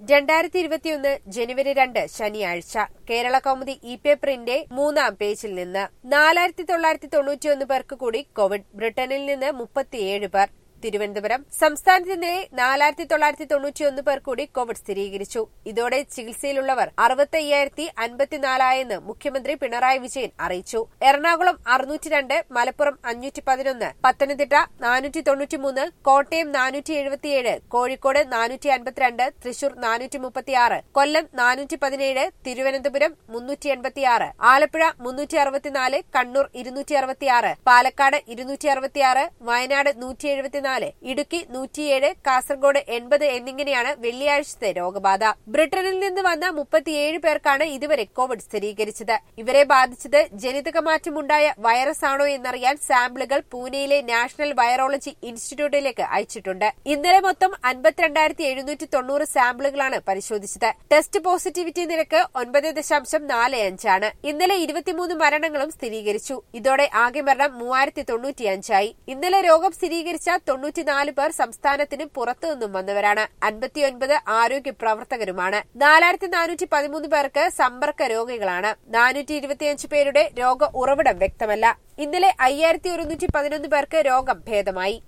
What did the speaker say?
രണ്ടായിരത്തി ഇരുപത്തിയൊന്ന് ജനുവരി രണ്ട് ശനിയാഴ്ച കേരള കൗമുദി ഇ പേപ്പറിന്റെ മൂന്നാം പേജിൽ നിന്ന് നാലായിരത്തി തൊള്ളായിരത്തി തൊണ്ണൂറ്റിയൊന്ന് പേർക്ക് കൂടി കോവിഡ് ബ്രിട്ടനിൽ നിന്ന് മുപ്പത്തിയേഴ് പേർ തിരുവനന്തപുരം സംസ്ഥാനത്ത് ഇന്നലെ നാലായിരത്തി തൊള്ളായിരത്തി തൊണ്ണൂറ്റിയൊന്ന് പേർ കൂടി കോവിഡ് സ്ഥിരീകരിച്ചു ഇതോടെ ചികിത്സയിലുള്ളവർ അറുപത്തി അയ്യായിരത്തി അൻപത്തിനാലായെന്ന് മുഖ്യമന്ത്രി പിണറായി വിജയൻ അറിയിച്ചു എറണാകുളം അറുന്നൂറ്റി രണ്ട് മലപ്പുറം അഞ്ഞൂറ്റി പതിനൊന്ന് പത്തനംതിട്ട നാനൂറ്റി തൊണ്ണൂറ്റിമൂന്ന് കോട്ടയം നാനൂറ്റി എഴുപത്തിയേഴ് കോഴിക്കോട് നാനൂറ്റി അൻപത്തിരണ്ട് തൃശൂർ നാനൂറ്റി മുപ്പത്തിയാറ് കൊല്ലം നാനൂറ്റി പതിനേഴ് തിരുവനന്തപുരം മുന്നൂറ്റി എൺപത്തിയാറ് ആലപ്പുഴ മുന്നൂറ്റി അറുപത്തിനാല് കണ്ണൂർ ഇരുന്നൂറ്റി അറുപത്തിയാറ് പാലക്കാട് ഇരുന്നൂറ്റി അറുപത്തിയാറ് വയനാട് നൂറ്റി എഴുപത്തിനാല് ഇടുക്കി നൂറ്റിയേഴ് കാസർഗോഡ് എൺപത് എന്നിങ്ങനെയാണ് വെള്ളിയാഴ്ചത്തെ രോഗബാധ ബ്രിട്ടനിൽ നിന്ന് വന്ന മുപ്പത്തിയേഴ് പേർക്കാണ് ഇതുവരെ കോവിഡ് സ്ഥിരീകരിച്ചത് ഇവരെ ബാധിച്ചത് ജനിതക മാറ്റമുണ്ടായ വൈറസ് ആണോ എന്നറിയാൻ സാമ്പിളുകൾ പൂനെയിലെ നാഷണൽ വൈറോളജി ഇൻസ്റ്റിറ്റ്യൂട്ടിലേക്ക് അയച്ചിട്ടുണ്ട് ഇന്നലെ മൊത്തം അൻപത്തിരണ്ടായിരത്തി എഴുന്നൂറ്റി തൊണ്ണൂറ് സാമ്പിളുകളാണ് പരിശോധിച്ചത് ടെസ്റ്റ് പോസിറ്റിവിറ്റി നിരക്ക് ഒൻപത് ദശാംശം നാല് അഞ്ചാണ് ഇന്നലെ ഇരുപത്തിമൂന്ന് മരണങ്ങളും സ്ഥിരീകരിച്ചു ഇതോടെ ആകെ മരണം മൂവായിരത്തി തൊണ്ണൂറ്റിയഞ്ചായി ഇന്നലെ രോഗം സ്ഥിരീകരിച്ച തൊണ്ണൂറ്റിനാല് പേർ സംസ്ഥാനത്തിന് പുറത്തുനിന്നും വന്നവരാണ് അൻപത്തിയൊൻപത് ആരോഗ്യ പ്രവർത്തകരുമാണ് നാലായിരത്തി നാനൂറ്റി പതിമൂന്ന് പേർക്ക് സമ്പർക്ക രോഗികളാണ് നാനൂറ്റി ഇരുപത്തിയഞ്ച് പേരുടെ രോഗ ഉറവിടം വ്യക്തമല്ല ഇന്നലെ അയ്യായിരത്തി ഒരുന്നൂറ്റി പതിനൊന്ന് പേർക്ക് രോഗം ഭേദമായി